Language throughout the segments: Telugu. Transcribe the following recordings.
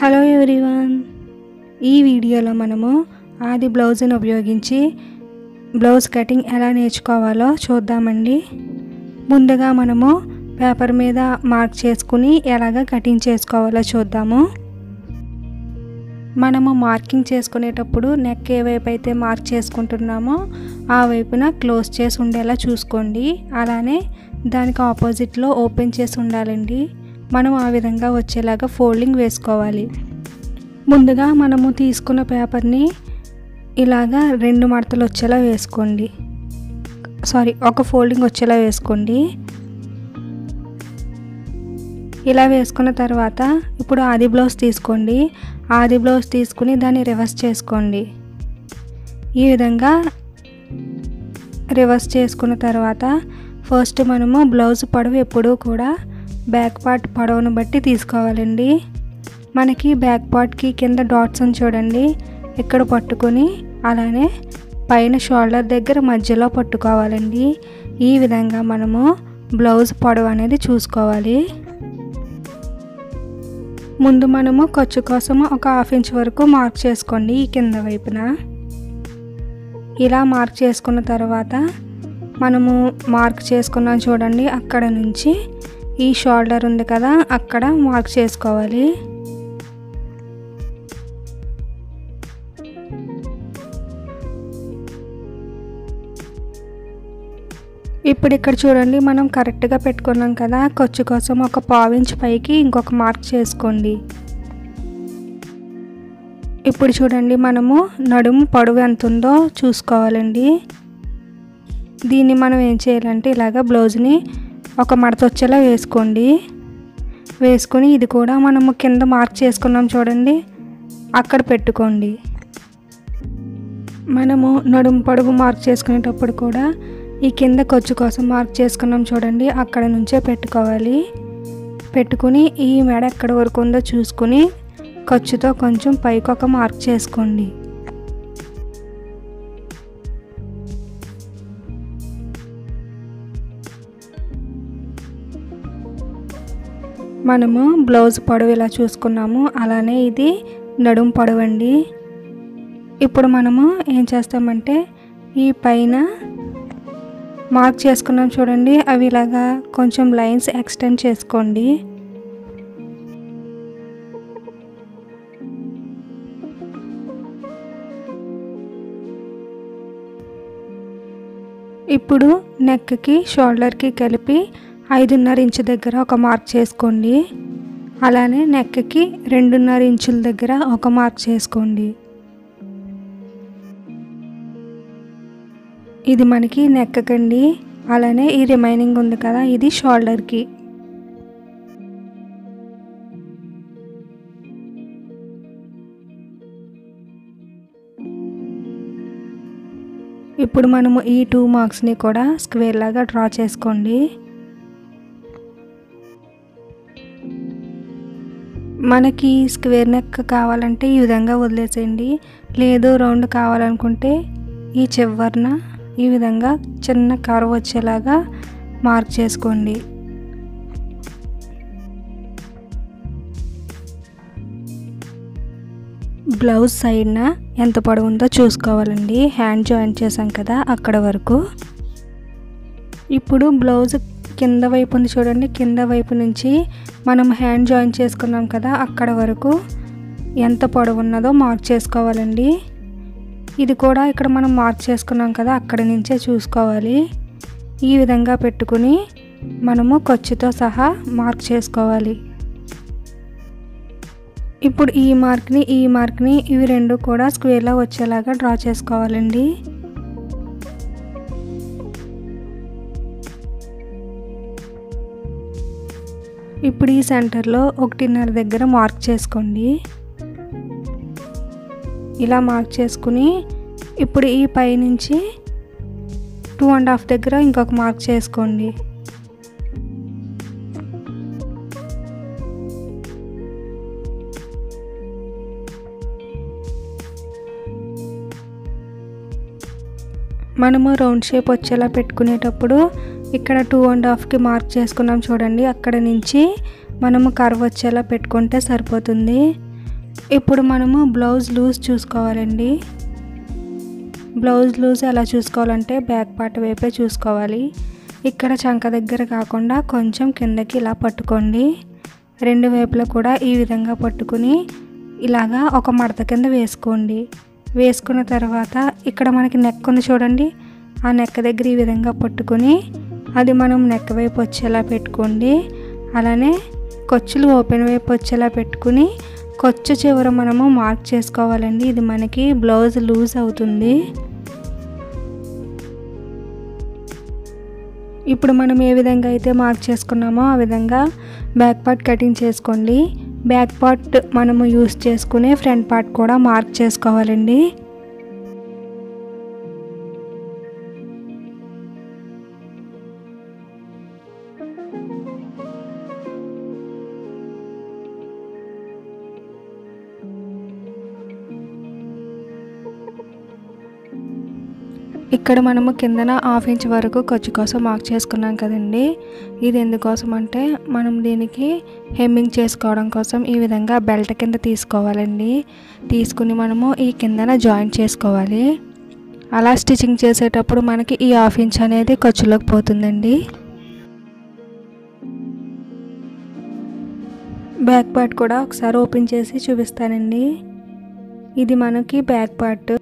హలో ఎవ్రీవన్ ఈ వీడియోలో మనము ఆది బ్లౌజ్ని ఉపయోగించి బ్లౌజ్ కటింగ్ ఎలా నేర్చుకోవాలో చూద్దామండి ముందుగా మనము పేపర్ మీద మార్క్ చేసుకుని ఎలాగ కటింగ్ చేసుకోవాలో చూద్దాము మనము మార్కింగ్ చేసుకునేటప్పుడు నెక్ ఏ వైపు అయితే మార్క్ చేసుకుంటున్నామో ఆ వైపున క్లోజ్ చేసి ఉండేలా చూసుకోండి అలానే దానికి ఆపోజిట్లో ఓపెన్ చేసి ఉండాలండి మనం ఆ విధంగా వచ్చేలాగా ఫోల్డింగ్ వేసుకోవాలి ముందుగా మనము తీసుకున్న పేపర్ని ఇలాగా రెండు మడతలు వచ్చేలా వేసుకోండి సారీ ఒక ఫోల్డింగ్ వచ్చేలా వేసుకోండి ఇలా వేసుకున్న తర్వాత ఇప్పుడు ఆది బ్లౌజ్ తీసుకోండి ఆది బ్లౌజ్ తీసుకుని దాన్ని రివర్స్ చేసుకోండి ఈ విధంగా రివర్స్ చేసుకున్న తర్వాత ఫస్ట్ మనము బ్లౌజ్ పొడవు ఎప్పుడూ కూడా బ్యాక్ పార్ట్ పొడవును బట్టి తీసుకోవాలండి మనకి బ్యాక్ పార్ట్కి కింద డాట్స్ అని చూడండి ఇక్కడ పట్టుకొని అలానే పైన షోల్డర్ దగ్గర మధ్యలో పట్టుకోవాలండి ఈ విధంగా మనము బ్లౌజ్ పొడవు అనేది చూసుకోవాలి ముందు మనము ఖర్చు కోసము ఒక హాఫ్ ఇంచ్ వరకు మార్క్ చేసుకోండి ఈ కింద వైపున ఇలా మార్క్ చేసుకున్న తర్వాత మనము మార్క్ చేసుకున్నాం చూడండి అక్కడ నుంచి ఈ షోల్డర్ ఉంది కదా అక్కడ మార్క్ చేసుకోవాలి ఇప్పుడు ఇక్కడ చూడండి మనం కరెక్ట్గా పెట్టుకున్నాం కదా ఖర్చు కోసం ఒక పావించ్ పైకి ఇంకొక మార్క్ చేసుకోండి ఇప్పుడు చూడండి మనము నడుము పొడవు ఎంత ఉందో చూసుకోవాలండి దీన్ని మనం ఏం చేయాలంటే ఇలాగ బ్లౌజ్ని ఒక మడత వచ్చేలా వేసుకోండి వేసుకొని ఇది కూడా మనము కింద మార్క్ చేసుకున్నాం చూడండి అక్కడ పెట్టుకోండి మనము నడుము పొడవు మార్క్ చేసుకునేటప్పుడు కూడా ఈ కింద ఖర్చు కోసం మార్క్ చేసుకున్నాం చూడండి అక్కడ నుంచే పెట్టుకోవాలి పెట్టుకుని ఈ మెడ ఎక్కడ వరకు ఉందో చూసుకుని ఖర్చుతో కొంచెం పైకి ఒక మార్క్ చేసుకోండి మనము బ్లౌజ్ పొడవు ఇలా చూసుకున్నాము అలానే ఇది నడుం పొడవండి ఇప్పుడు మనము ఏం చేస్తామంటే ఈ పైన మార్క్ చేసుకున్నాం చూడండి అవి ఇలాగా కొంచెం లైన్స్ ఎక్స్టెండ్ చేసుకోండి ఇప్పుడు నెక్కి షోల్డర్కి కలిపి ఐదున్నర ఇంచు దగ్గర ఒక మార్క్ చేసుకోండి అలానే నెక్కి రెండున్నర ఇంచుల దగ్గర ఒక మార్క్ చేసుకోండి ఇది మనకి నెక్కకండి అలానే ఈ రిమైనింగ్ ఉంది కదా ఇది షోల్డర్కి ఇప్పుడు మనము ఈ టూ మార్క్స్ని కూడా స్క్వేర్ లాగా డ్రా చేసుకోండి మనకి స్క్వేర్ నెక్ కావాలంటే ఈ విధంగా వదిలేసేయండి లేదు రౌండ్ కావాలనుకుంటే ఈ చివరన ఈ విధంగా చిన్న కర్వ్ వచ్చేలాగా మార్క్ చేసుకోండి బ్లౌజ్ సైడ్న ఎంత పొడవు ఉందో చూసుకోవాలండి హ్యాండ్ జాయింట్ చేసాం కదా అక్కడ వరకు ఇప్పుడు బ్లౌజ్ కింద వైపు ఉంది చూడండి కింద వైపు నుంచి మనం హ్యాండ్ జాయిన్ చేసుకున్నాం కదా అక్కడ వరకు ఎంత పొడవు ఉన్నదో మార్క్ చేసుకోవాలండి ఇది కూడా ఇక్కడ మనం మార్క్ చేసుకున్నాం కదా అక్కడ నుంచే చూసుకోవాలి ఈ విధంగా పెట్టుకుని మనము ఖర్చుతో సహా మార్క్ చేసుకోవాలి ఇప్పుడు ఈ మార్క్ని ఈ మార్క్ని ఇవి రెండు కూడా స్క్వేర్లో వచ్చేలాగా డ్రా చేసుకోవాలండి ఇప్పుడు ఈ సెంటర్లో ఒకటిన్నర దగ్గర మార్క్ చేసుకోండి ఇలా మార్క్ చేసుకుని ఇప్పుడు ఈ పై నుంచి టూ అండ్ హాఫ్ దగ్గర ఇంకొక మార్క్ చేసుకోండి మనము రౌండ్ షేప్ వచ్చేలా పెట్టుకునేటప్పుడు ఇక్కడ టూ అండ్ హాఫ్కి మార్క్ చేసుకున్నాం చూడండి అక్కడ నుంచి మనము కర్వ్ వచ్చేలా పెట్టుకుంటే సరిపోతుంది ఇప్పుడు మనము బ్లౌజ్ లూజ్ చూసుకోవాలండి బ్లౌజ్ లూజ్ ఎలా చూసుకోవాలంటే బ్యాక్ పార్ట్ వైపే చూసుకోవాలి ఇక్కడ చంక దగ్గర కాకుండా కొంచెం కిందకి ఇలా పట్టుకోండి రెండు వైపులా కూడా ఈ విధంగా పట్టుకుని ఇలాగా ఒక మడత కింద వేసుకోండి వేసుకున్న తర్వాత ఇక్కడ మనకి నెక్ ఉంది చూడండి ఆ నెక్ దగ్గర ఈ విధంగా పట్టుకుని అది మనం నెక్ వైపు వచ్చేలా పెట్టుకోండి అలానే కొచ్చులు ఓపెన్ వైపు వచ్చేలా పెట్టుకుని కొచ్చు చివర మనము మార్క్ చేసుకోవాలండి ఇది మనకి బ్లౌజ్ లూజ్ అవుతుంది ఇప్పుడు మనం ఏ విధంగా అయితే మార్క్ చేసుకున్నామో ఆ విధంగా బ్యాక్ పార్ట్ కటింగ్ చేసుకోండి బ్యాక్ పార్ట్ మనము యూస్ చేసుకునే ఫ్రంట్ పార్ట్ కూడా మార్క్ చేసుకోవాలండి ఇక్కడ మనము కిందన హాఫ్ ఇంచ్ వరకు ఖర్చు కోసం మార్క్ చేసుకున్నాం కదండి ఇది ఎందుకోసం అంటే మనం దీనికి హెమ్మింగ్ చేసుకోవడం కోసం ఈ విధంగా బెల్ట్ కింద తీసుకోవాలండి తీసుకుని మనము ఈ కిందన జాయింట్ చేసుకోవాలి అలా స్టిచ్చింగ్ చేసేటప్పుడు మనకి ఈ హాఫ్ ఇంచ్ అనేది ఖర్చులోకి పోతుందండి బ్యాక్ పార్ట్ కూడా ఒకసారి ఓపెన్ చేసి చూపిస్తానండి ఇది మనకి బ్యాక్ పార్ట్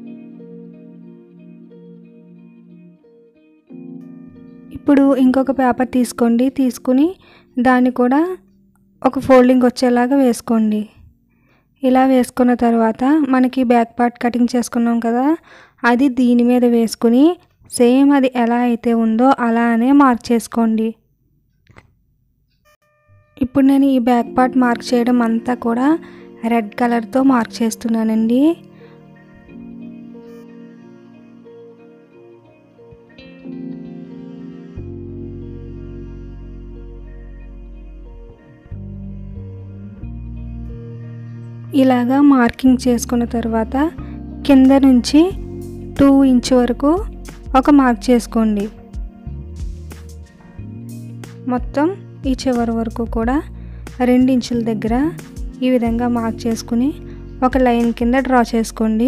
ఇప్పుడు ఇంకొక పేపర్ తీసుకోండి తీసుకుని దాన్ని కూడా ఒక ఫోల్డింగ్ వచ్చేలాగా వేసుకోండి ఇలా వేసుకున్న తర్వాత మనకి బ్యాక్ పార్ట్ కటింగ్ చేసుకున్నాం కదా అది దీని మీద వేసుకుని సేమ్ అది ఎలా అయితే ఉందో అలానే మార్క్ చేసుకోండి ఇప్పుడు నేను ఈ బ్యాక్ పార్ట్ మార్క్ చేయడం అంతా కూడా రెడ్ కలర్తో మార్క్ చేస్తున్నానండి ఇలాగా మార్కింగ్ చేసుకున్న తర్వాత కింద నుంచి టూ ఇంచ్ వరకు ఒక మార్క్ చేసుకోండి మొత్తం ఈ చివరి వరకు కూడా రెండు ఇంచుల దగ్గర ఈ విధంగా మార్క్ చేసుకుని ఒక లైన్ కింద డ్రా చేసుకోండి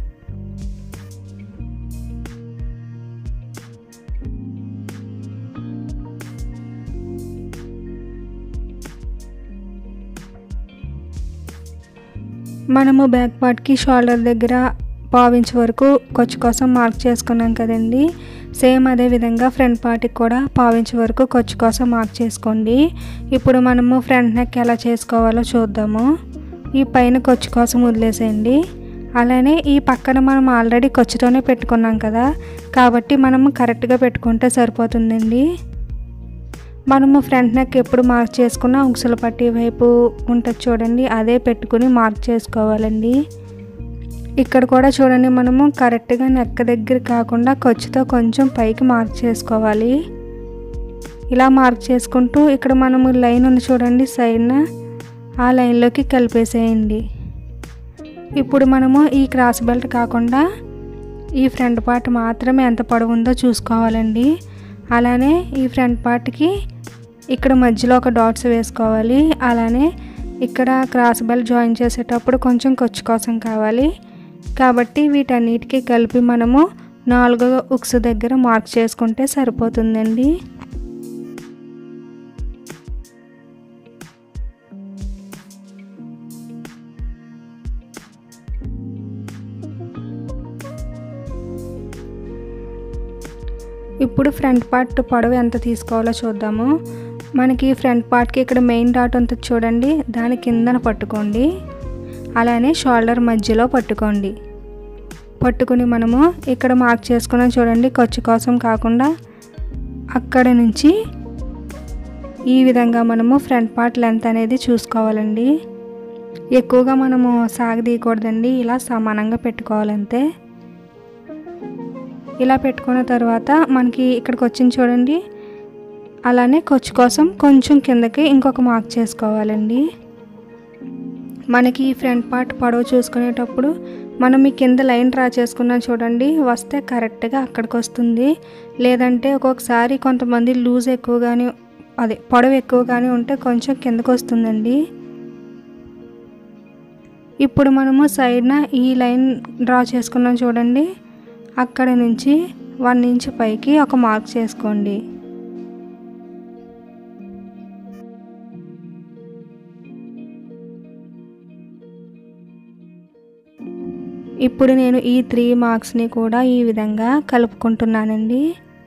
మనము బ్యాక్ పార్ట్కి షోల్డర్ దగ్గర పావించ్ వరకు ఖర్చు కోసం మార్క్ చేసుకున్నాం కదండి సేమ్ అదే విధంగా ఫ్రంట్ పార్ట్కి కూడా పావించ్ వరకు ఖర్చు కోసం మార్క్ చేసుకోండి ఇప్పుడు మనము ఫ్రంట్ నెక్ ఎలా చేసుకోవాలో చూద్దాము ఈ పైన ఖర్చు కోసం వదిలేసేయండి అలానే ఈ పక్కన మనం ఆల్రెడీ ఖర్చుతోనే పెట్టుకున్నాం కదా కాబట్టి మనము కరెక్ట్గా పెట్టుకుంటే సరిపోతుందండి మనము ఫ్రంట్ నెక్ ఎప్పుడు మార్క్ చేసుకున్నా ఉక్సుల పట్టి వైపు ఉంటుంది చూడండి అదే పెట్టుకుని మార్క్ చేసుకోవాలండి ఇక్కడ కూడా చూడండి మనము కరెక్ట్గా నెక్ దగ్గర కాకుండా ఖర్చుతో కొంచెం పైకి మార్క్ చేసుకోవాలి ఇలా మార్క్ చేసుకుంటూ ఇక్కడ మనము లైన్ ఉంది చూడండి సైడ్న ఆ లైన్లోకి కలిపేసేయండి ఇప్పుడు మనము ఈ క్రాస్ బెల్ట్ కాకుండా ఈ ఫ్రంట్ పార్ట్ మాత్రమే ఎంత పొడవు ఉందో చూసుకోవాలండి అలానే ఈ ఫ్రంట్ పార్ట్కి ఇక్కడ మధ్యలో ఒక డాట్స్ వేసుకోవాలి అలానే ఇక్కడ క్రాస్ బెల్ట్ జాయిన్ చేసేటప్పుడు కొంచెం ఖర్చు కోసం కావాలి కాబట్టి వీటన్నిటికీ కలిపి మనము నాలుగో ఉక్స్ దగ్గర మార్క్ చేసుకుంటే సరిపోతుందండి ఇప్పుడు ఫ్రంట్ పార్ట్ పొడవు ఎంత తీసుకోవాలో చూద్దాము మనకి ఫ్రంట్ పార్ట్కి ఇక్కడ మెయిన్ డాట్ ఉంటుంది చూడండి దాని కిందన పట్టుకోండి అలానే షోల్డర్ మధ్యలో పట్టుకోండి పట్టుకుని మనము ఇక్కడ మార్క్ చేసుకున్నాం చూడండి ఖర్చు కోసం కాకుండా అక్కడ నుంచి ఈ విధంగా మనము ఫ్రంట్ పార్ట్ లెంత్ అనేది చూసుకోవాలండి ఎక్కువగా మనము సాగదీయకూడదండి ఇలా సమానంగా పెట్టుకోవాలంతే ఇలా పెట్టుకున్న తర్వాత మనకి ఇక్కడికి వచ్చింది చూడండి అలానే ఖర్చు కోసం కొంచెం కిందకి ఇంకొక మార్క్ చేసుకోవాలండి మనకి ఈ ఫ్రంట్ పార్ట్ పొడవు చూసుకునేటప్పుడు మనం ఈ కింద లైన్ డ్రా చేసుకున్నాం చూడండి వస్తే కరెక్ట్గా అక్కడికి వస్తుంది లేదంటే ఒక్కొక్కసారి కొంతమంది లూజ్ ఎక్కువగానే అదే పొడవు ఎక్కువగానే ఉంటే కొంచెం కిందకు వస్తుందండి ఇప్పుడు మనము సైడ్న ఈ లైన్ డ్రా చేసుకున్నాం చూడండి అక్కడ నుంచి వన్ ఇంచ్ పైకి ఒక మార్క్ చేసుకోండి ఇప్పుడు నేను ఈ త్రీ మార్క్స్ని కూడా ఈ విధంగా కలుపుకుంటున్నానండి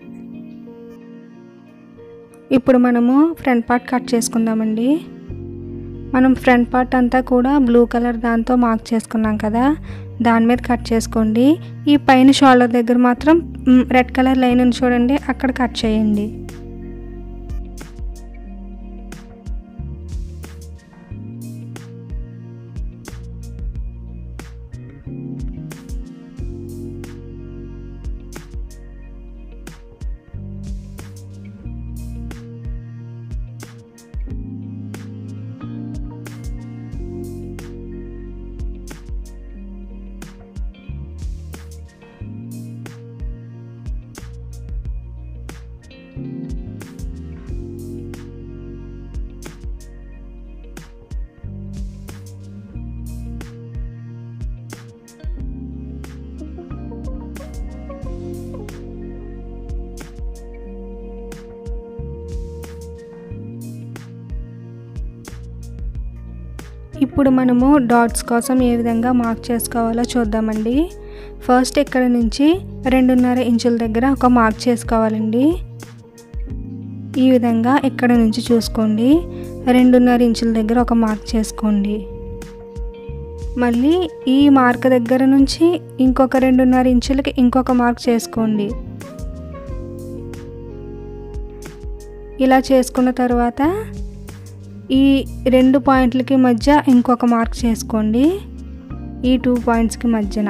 ఇప్పుడు మనము ఫ్రంట్ పార్ట్ కట్ చేసుకుందామండి మనం ఫ్రంట్ పార్ట్ అంతా కూడా బ్లూ కలర్ దాంతో మార్క్ చేసుకున్నాం కదా దాని మీద కట్ చేసుకోండి ఈ పైన షోల్డర్ దగ్గర మాత్రం రెడ్ కలర్ లైన్ ఉంది చూడండి అక్కడ కట్ చేయండి ఇప్పుడు మనము డాట్స్ కోసం ఏ విధంగా మార్క్ చేసుకోవాలో చూద్దామండి ఫస్ట్ ఇక్కడ నుంచి రెండున్నర ఇంచుల దగ్గర ఒక మార్క్ చేసుకోవాలండి ఈ విధంగా ఇక్కడ నుంచి చూసుకోండి రెండున్నర ఇంచుల దగ్గర ఒక మార్క్ చేసుకోండి మళ్ళీ ఈ మార్క్ దగ్గర నుంచి ఇంకొక రెండున్నర ఇంచులకి ఇంకొక మార్క్ చేసుకోండి ఇలా చేసుకున్న తర్వాత ఈ రెండు పాయింట్లకి మధ్య ఇంకొక మార్క్ చేసుకోండి ఈ టూ పాయింట్స్కి మధ్యన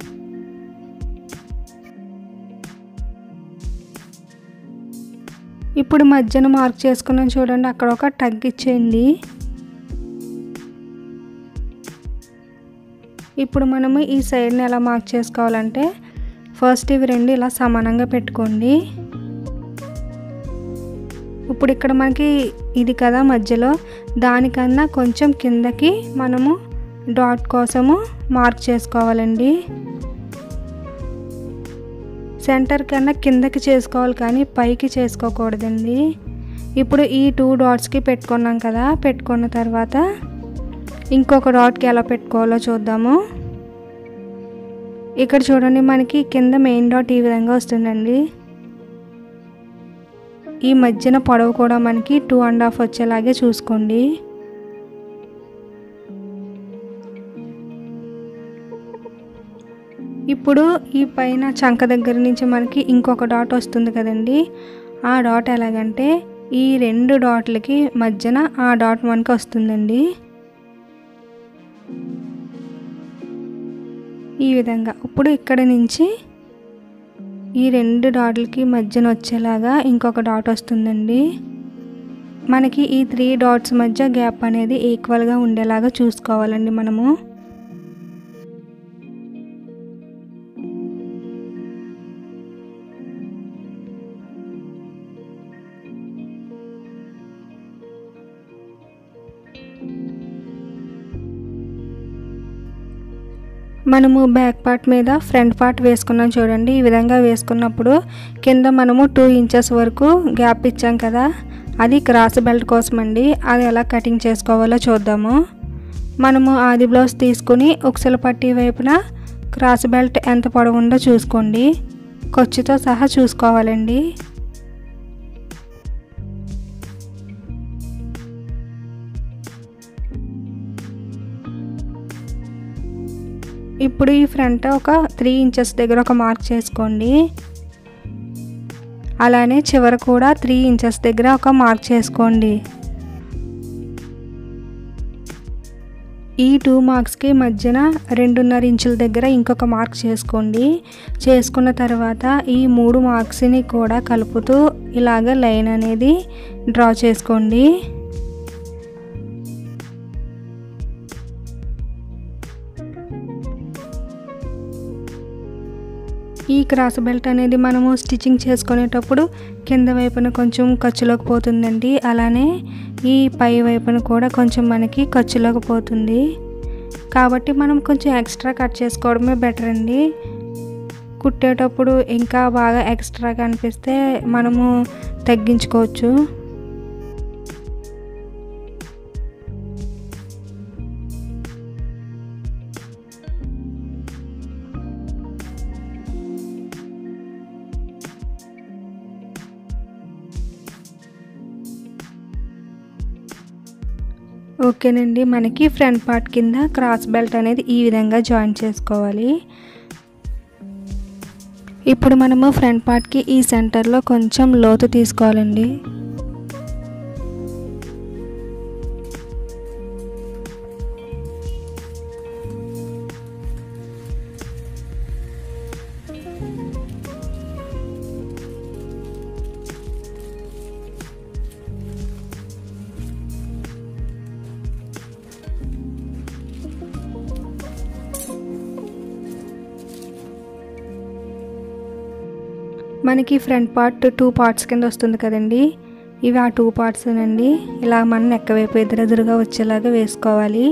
ఇప్పుడు మధ్యన మార్క్ చేసుకున్నాం చూడండి అక్కడ ఒక టగ్ ఇచ్చేయండి ఇప్పుడు మనము ఈ సైడ్ని ఎలా మార్క్ చేసుకోవాలంటే ఫస్ట్ ఇవి రెండు ఇలా సమానంగా పెట్టుకోండి ఇప్పుడు ఇక్కడ మనకి ఇది కదా మధ్యలో దానికన్నా కొంచెం కిందకి మనము డాట్ కోసము మార్క్ చేసుకోవాలండి సెంటర్ కన్నా కిందకి చేసుకోవాలి కానీ పైకి చేసుకోకూడదండి ఇప్పుడు ఈ టూ డాట్స్కి పెట్టుకున్నాం కదా పెట్టుకున్న తర్వాత ఇంకొక డాట్కి ఎలా పెట్టుకోవాలో చూద్దాము ఇక్కడ చూడండి మనకి కింద మెయిన్ డాట్ ఈ విధంగా వస్తుందండి ఈ మధ్యన పొడవు కూడా మనకి టూ అండ్ హాఫ్ వచ్చేలాగే చూసుకోండి ఇప్పుడు ఈ పైన చంక దగ్గర నుంచి మనకి ఇంకొక డాట్ వస్తుంది కదండి ఆ డాట్ ఎలాగంటే ఈ రెండు డాట్లకి మధ్యన ఆ డాట్ మనకి వస్తుందండి ఈ విధంగా ఇప్పుడు ఇక్కడ నుంచి ఈ రెండు డాట్లకి మధ్యన వచ్చేలాగా ఇంకొక డాట్ వస్తుందండి మనకి ఈ త్రీ డాట్స్ మధ్య గ్యాప్ అనేది ఈక్వల్గా ఉండేలాగా చూసుకోవాలండి మనము మనము బ్యాక్ పార్ట్ మీద ఫ్రంట్ పార్ట్ వేసుకున్నాం చూడండి ఈ విధంగా వేసుకున్నప్పుడు కింద మనము టూ ఇంచెస్ వరకు గ్యాప్ ఇచ్చాం కదా అది క్రాస్ బెల్ట్ కోసం అండి అది ఎలా కటింగ్ చేసుకోవాలో చూద్దాము మనము ఆది బ్లౌజ్ తీసుకుని ఉక్సల పట్టి వైపున క్రాస్ బెల్ట్ ఎంత పొడవు ఉందో చూసుకోండి ఖర్చుతో సహా చూసుకోవాలండి ఇప్పుడు ఈ ఫ్రంట్ ఒక త్రీ ఇంచెస్ దగ్గర ఒక మార్క్ చేసుకోండి అలానే చివర కూడా త్రీ ఇంచెస్ దగ్గర ఒక మార్క్ చేసుకోండి ఈ టూ మార్క్స్కి మధ్యన రెండున్నర ఇంచుల దగ్గర ఇంకొక మార్క్ చేసుకోండి చేసుకున్న తర్వాత ఈ మూడు మార్క్స్ని కూడా కలుపుతూ ఇలాగ లైన్ అనేది డ్రా చేసుకోండి ఈ క్రాస్ బెల్ట్ అనేది మనము స్టిచ్చింగ్ చేసుకునేటప్పుడు కింద వైపున కొంచెం ఖర్చులోకి పోతుందండి అలానే ఈ పై వైపున కూడా కొంచెం మనకి ఖర్చులోకి పోతుంది కాబట్టి మనం కొంచెం ఎక్స్ట్రా కట్ చేసుకోవడమే బెటర్ అండి కుట్టేటప్పుడు ఇంకా బాగా ఎక్స్ట్రాగా అనిపిస్తే మనము తగ్గించుకోవచ్చు ఓకేనండి మనకి ఫ్రంట్ పార్ట్ కింద క్రాస్ బెల్ట్ అనేది ఈ విధంగా జాయిన్ చేసుకోవాలి ఇప్పుడు మనము ఫ్రంట్ పార్ట్కి ఈ సెంటర్లో కొంచెం లోతు తీసుకోవాలండి మనకి ఫ్రంట్ పార్ట్ టూ పార్ట్స్ కింద వస్తుంది కదండి ఇవి ఆ టూ పార్ట్స్ అండి ఇలా మనం నెక్క వైపు ఎదురెదురుగా వచ్చేలాగా వేసుకోవాలి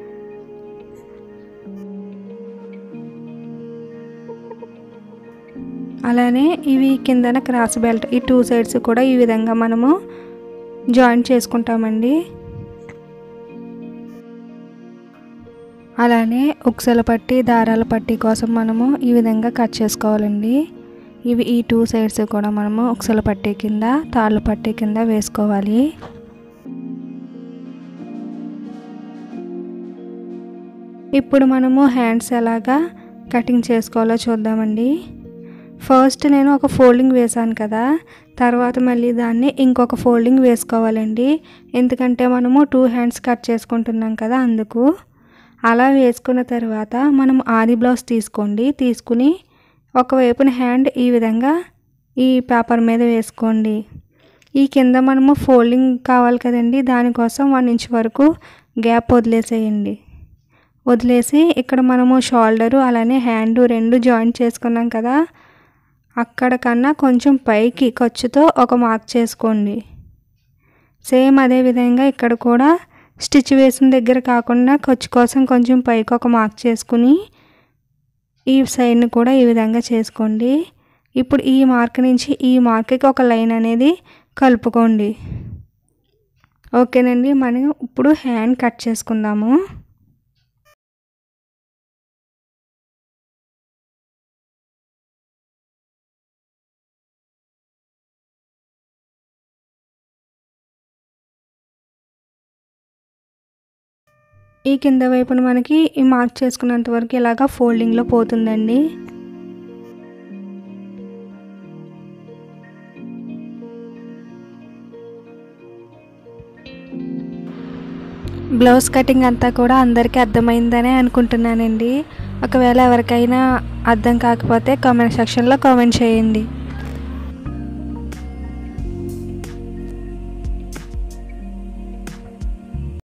అలానే ఇవి కిందన క్రాస్ బెల్ట్ ఈ టూ సైడ్స్ కూడా ఈ విధంగా మనము జాయిన్ చేసుకుంటామండి అలానే ఉక్సల పట్టి దారాల పట్టి కోసం మనము ఈ విధంగా కట్ చేసుకోవాలండి ఇవి ఈ టూ సైడ్స్ కూడా మనము ఉక్సల పట్టి కింద తాళ్ళ పట్టి కింద వేసుకోవాలి ఇప్పుడు మనము హ్యాండ్స్ ఎలాగా కటింగ్ చేసుకోవాలో చూద్దామండి ఫస్ట్ నేను ఒక ఫోల్డింగ్ వేసాను కదా తర్వాత మళ్ళీ దాన్ని ఇంకొక ఫోల్డింగ్ వేసుకోవాలండి ఎందుకంటే మనము టూ హ్యాండ్స్ కట్ చేసుకుంటున్నాం కదా అందుకు అలా వేసుకున్న తర్వాత మనం ఆది బ్లౌజ్ తీసుకోండి తీసుకుని ఒకవైపున హ్యాండ్ ఈ విధంగా ఈ పేపర్ మీద వేసుకోండి ఈ కింద మనము ఫోల్డింగ్ కావాలి కదండి దానికోసం వన్ ఇంచ్ వరకు గ్యాప్ వదిలేసేయండి వదిలేసి ఇక్కడ మనము షోల్డరు అలానే హ్యాండ్ రెండు జాయింట్ చేసుకున్నాం కదా అక్కడ కన్నా కొంచెం పైకి ఖర్చుతో ఒక మార్క్ చేసుకోండి సేమ్ అదే విధంగా ఇక్కడ కూడా స్టిచ్ వేసిన దగ్గర కాకుండా ఖర్చు కోసం కొంచెం పైకి ఒక మార్క్ చేసుకుని ఈ సైడ్ని కూడా ఈ విధంగా చేసుకోండి ఇప్పుడు ఈ మార్క్ నుంచి ఈ మార్క్కి ఒక లైన్ అనేది కలుపుకోండి ఓకేనండి మనం ఇప్పుడు హ్యాండ్ కట్ చేసుకుందాము ఈ కింద వైపున మనకి ఈ మార్క్ చేసుకున్నంత వరకు ఇలాగా ఫోల్డింగ్లో పోతుందండి బ్లౌజ్ కటింగ్ అంతా కూడా అందరికీ అర్థమైందనే అనుకుంటున్నానండి ఒకవేళ ఎవరికైనా అర్థం కాకపోతే కామెంట్ సెక్షన్లో కామెంట్ చేయండి